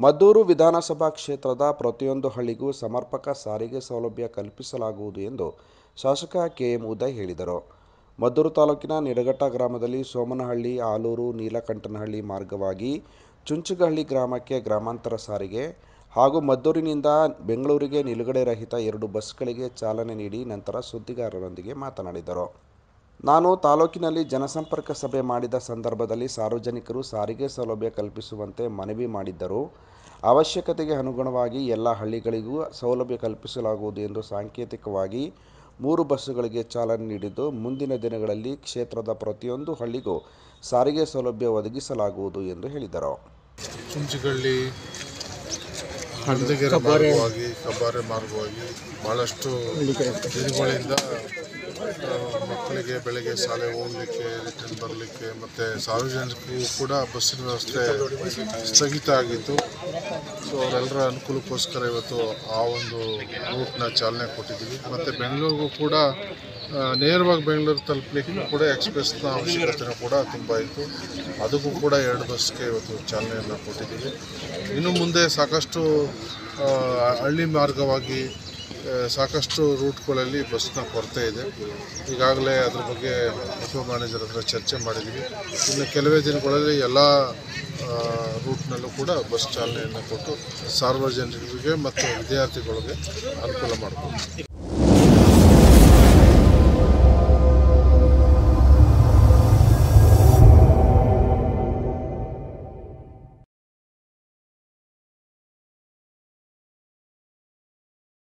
ಮದ್ದೂರು ವಿಧಾನಸಭಾ ಕ್ಷೇತ್ರದ ಪ್ರತಿಯೊಂದು ಹಳ್ಳಿಗೂ ಸಮರ್ಪಕ ಸಾರಿಗೆ ಸೌಲಭ್ಯ ಕಲ್ಪಿಸಲಾಗುವುದು ಎಂದು ಶಾಸಕ ಕೆಎಂ ಉದಯ್ ಹೇಳಿದರು ಮದ್ದೂರು ತಾಲೂಕಿನ ನಿಡಘಟ್ಟ ಗ್ರಾಮದಲ್ಲಿ ಸೋಮನಹಳ್ಳಿ ಆಲೂರು ನೀಲಕಂಠನಹಳ್ಳಿ ಮಾರ್ಗವಾಗಿ ಚುಂಚುಗಹಳ್ಳಿ ಗ್ರಾಮಕ್ಕೆ ಗ್ರಾಮಾಂತರ ಸಾರಿಗೆ ಹಾಗೂ ಮದ್ದೂರಿನಿಂದ ಬೆಂಗಳೂರಿಗೆ ನಿಲುಗಡೆ ರಹಿತ ಎರಡು ಬಸ್ಗಳಿಗೆ ಚಾಲನೆ ನೀಡಿ ನಂತರ ಸುದ್ದಿಗಾರರೊಂದಿಗೆ ಮಾತನಾಡಿದರು ನಾನು ತಾಲೂಕಿನಲ್ಲಿ ಜನಸಂಪರ್ಕ ಸಭೆ ಮಾಡಿದ ಸಂದರ್ಭದಲ್ಲಿ ಸಾರ್ವಜನಿಕರು ಸಾರಿಗೆ ಸೌಲಭ್ಯ ಕಲ್ಪಿಸುವಂತೆ ಮನವಿ ಮಾಡಿದ್ದರು ಅವಶ್ಯಕತೆಗೆ ಅನುಗುಣವಾಗಿ ಎಲ್ಲ ಹಳ್ಳಿಗಳಿಗೂ ಸೌಲಭ್ಯ ಕಲ್ಪಿಸಲಾಗುವುದು ಎಂದು ಸಾಂಕೇತಿಕವಾಗಿ ಮೂರು ಬಸ್ಸುಗಳಿಗೆ ಚಾಲನೆ ನೀಡಿದ್ದು ಮುಂದಿನ ದಿನಗಳಲ್ಲಿ ಕ್ಷೇತ್ರದ ಪ್ರತಿಯೊಂದು ಹಳ್ಳಿಗೂ ಸಾರಿಗೆ ಸೌಲಭ್ಯ ಒದಗಿಸಲಾಗುವುದು ಎಂದು ಹೇಳಿದರು ಕುಂಚಿಗಳ್ಳಿ ಹಳದಿಗೆರೆ ಮಾರ್ಗವಾಗಿ ಕಬ್ಬಾರೆ ಮಾರ್ಗವಾಗಿ ಭಾಳಷ್ಟು ದಿನಗಳಿಂದ ಆ, ಮಕ್ಕಳಿಗೆ ಬೆಳಗ್ಗೆ ಶಾಲೆ ಹೋಗಲಿಕ್ಕೆ ರಿಟರ್ನ್ ಬರಲಿಕ್ಕೆ ಮತ್ತು ಸಾರ್ವಜನಿಕರಿಗೂ ಕೂಡ ಬಸ್ಸಿನ ವ್ಯವಸ್ಥೆ ಸ್ಥಗಿತ ಆಗಿತ್ತು ಸೊ ಅವರೆಲ್ಲರ ಅನುಕೂಲಕ್ಕೋಸ್ಕರ ಇವತ್ತು ಆ ಒಂದು ರೂಟ್ನ ಚಾಲನೆ ಕೊಟ್ಟಿದ್ದೀವಿ ಮತ್ತು ಬೆಂಗಳೂರಿಗೂ ಕೂಡ ಆ, ನೇರವಾಗಿ ಬೆಂಗಳೂರು ತಲುಪಲಿಕ್ಕೂ ಕೂಡ ಎಕ್ಸ್ಪ್ರೆಸ್ನ ಅವಶ್ಯಕತೆನೂ ಕೂಡ ತುಂಬ ಇತ್ತು ಅದಕ್ಕೂ ಕೂಡ ಎರಡು ಬಸ್ಗೆ ಇವತ್ತು ಚಾಲನೆಯನ್ನು ಕೊಟ್ಟಿದ್ದೀವಿ ಇನ್ನು ಮುಂದೆ ಸಾಕಷ್ಟು ಆ, ಹಳ್ಳಿ ಮಾರ್ಗವಾಗಿ ಆ, ಸಾಕಷ್ಟು ರೂಟ್ಗಳಲ್ಲಿ ಬಸ್ನ ಕೊರತೆ ಇದೆ ಈಗಾಗಲೇ ಅದ್ರ ಬಗ್ಗೆ ಉಪ ಮ್ಯಾನೇಜರ್ ಹತ್ರ ಚರ್ಚೆ ಮಾಡಿದ್ದೀವಿ ಇನ್ನು ಕೆಲವೇ ದಿನಗಳಲ್ಲಿ ಎಲ್ಲ ಆ, ರೂಟ್ನಲ್ಲೂ ಕೂಡ ಬಸ್ ಚಾಲನೆಯನ್ನು ಕೊಟ್ಟು ಸಾರ್ವಜನಿಕರಿಗೆ ಮತ್ತು ವಿದ್ಯಾರ್ಥಿಗಳಿಗೆ ಅನುಕೂಲ ಮಾಡಿಕೊಡ್ತೀವಿ